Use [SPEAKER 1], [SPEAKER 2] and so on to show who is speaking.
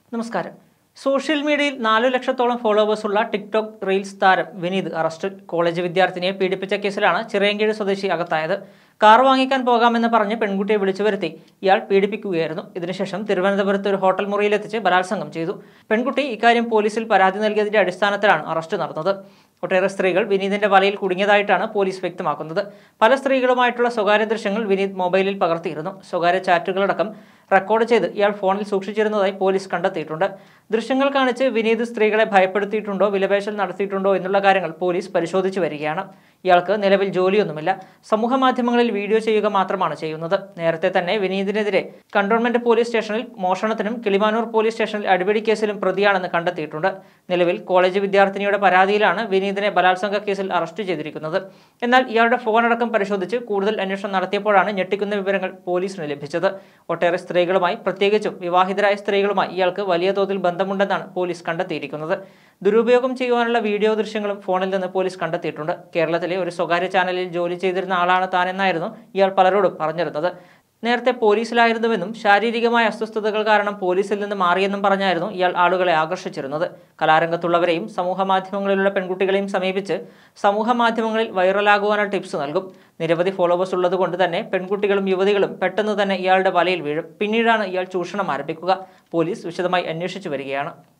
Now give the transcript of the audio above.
[SPEAKER 1] നമസ്കാരം സോഷ്യൽ മീഡിയയിൽ നാലു ലക്ഷത്തോളം ഫോളോവേഴ്സ് ഉള്ള ടിക്ടോക്ക് റീൽസ് താരം വിനീത് അറസ്റ്റിൽ കോളേജ് വിദ്യാർത്ഥിനിയെ പീഡിപ്പിച്ച കേസിലാണ് ചിറയൻകീഴ് സ്വദേശി അകത്തായത് കാർ വാങ്ങിക്കാൻ പോകാമെന്ന് പറഞ്ഞ് പെൺകുട്ടിയെ വിളിച്ചു വരുത്തി ഇയാൾ പീഡിപ്പിക്കുകയായിരുന്നു ഇതിനുശേഷം തിരുവനന്തപുരത്ത് ഒരു ഹോട്ടൽ മുറിയിലെത്തിച്ച് ബലാത്സംഗം ചെയ്തു പെൺകുട്ടി ഇക്കാര്യം പോലീസിൽ പരാതി നൽകിയതിന്റെ അടിസ്ഥാനത്തിലാണ് അറസ്റ്റ് നടന്നത് ഒട്ടേറെ സ്ത്രീകൾ വിനീതിന്റെ വലയിൽ കുടുങ്ങിയതായിട്ടാണ് പോലീസ് വ്യക്തമാക്കുന്നത് പല സ്ത്രീകളുമായിട്ടുള്ള സ്വകാര്യ ദൃശ്യങ്ങൾ വിനീത് മൊബൈലിൽ പകർത്തിയിരുന്നു സ്വകാര്യ ചാറ്റുകളടക്കം റെക്കോർഡ് ചെയ്ത് ഇയാൾ ഫോണിൽ സൂക്ഷിച്ചിരുന്നതായി പോലീസ് കണ്ടെത്തിയിട്ടുണ്ട് ദൃശ്യങ്ങൾ കാണിച്ച് വിനീത് സ്ത്രീകളെ ഭയപ്പെടുത്തിയിട്ടുണ്ടോ വിലപേശൽ നടത്തിയിട്ടുണ്ടോ എന്നുള്ള കാര്യങ്ങൾ പോലീസ് പരിശോധിച്ചു വരികയാണ് ഇയാൾക്ക് നിലവിൽ ജോലിയൊന്നുമില്ല സമൂഹ മാധ്യമങ്ങളിൽ വീഡിയോ ചെയ്യുക മാത്രമാണ് ചെയ്യുന്നത് നേരത്തെ തന്നെ വിനീതിനെതിരെ കണ്ടോൺമെന്റ് പോലീസ് സ്റ്റേഷനിൽ മോഷണത്തിനും കിളിമാനൂർ പോലീസ് സ്റ്റേഷനിൽ അടിപിടി കേസിലും പ്രതിയാണെന്ന് കണ്ടെത്തിയിട്ടുണ്ട് നിലവിൽ കോളേജ് വിദ്യാർത്ഥിനിയുടെ പരാതിയിലാണ് വിനീതിനെ ബലാത്സംഗ കേസിൽ അറസ്റ്റ് ചെയ്തിരിക്കുന്നത് എന്നാൽ ഇയാളുടെ ഫോൺ അടക്കം പരിശോധിച്ച് കൂടുതൽ അന്വേഷണം നടത്തിയപ്പോഴാണ് ഞെട്ടിക്കുന്ന വിവരങ്ങൾ പോലീസിന് ലഭിച്ചത് ഒട്ടേറെ സ്ത്രീകളുമായി പ്രത്യേകിച്ചും വിവാഹിതരായ സ്ത്രീകളുമായി ഇയാൾക്ക് വലിയ തോതിൽ ബന്ധമുണ്ടെന്നാണ് പോലീസ് കണ്ടെത്തിയിരിക്കുന്നത് ദുരുപയോഗം ചെയ്യുവാനുള്ള വീഡിയോ ദൃശ്യങ്ങളും ഫോണിൽ നിന്ന് പോലീസ് കണ്ടെത്തിയിട്ടുണ്ട് കേരളത്തിലെ ഒരു സ്വകാര്യ ചാനലിൽ ജോലി ചെയ്തിരുന്ന ആളാണ് താനെന്നായിരുന്നു ഇയാൾ പലരോടും പറഞ്ഞിരുന്നത് നേരത്തെ പോലീസിലായിരുന്നുവെന്നും ശാരീരികമായ അസ്വസ്ഥതകൾ കാരണം പോലീസിൽ നിന്ന് മാറിയെന്നും പറഞ്ഞായിരുന്നു ഇയാൾ ആളുകളെ ആകർഷിച്ചിരുന്നത് കലാരംഗത്തുള്ളവരെയും സമൂഹ മാധ്യമങ്ങളിലുള്ള പെൺകുട്ടികളെയും സമീപിച്ച് സമൂഹ മാധ്യമങ്ങളിൽ വൈറലാകുവാനുള്ള ടിപ്സ് നൽകും നിരവധി ഫോളോവേഴ്സ് ഉള്ളതുകൊണ്ട് തന്നെ പെൺകുട്ടികളും യുവതികളും പെട്ടെന്ന് തന്നെ ഇയാളുടെ വലയിൽ വീഴും പിന്നീടാണ് ഇയാൾ ചൂഷണം ആരംഭിക്കുക പോലീസ് വിശദമായി അന്വേഷിച്ചു വരികയാണ്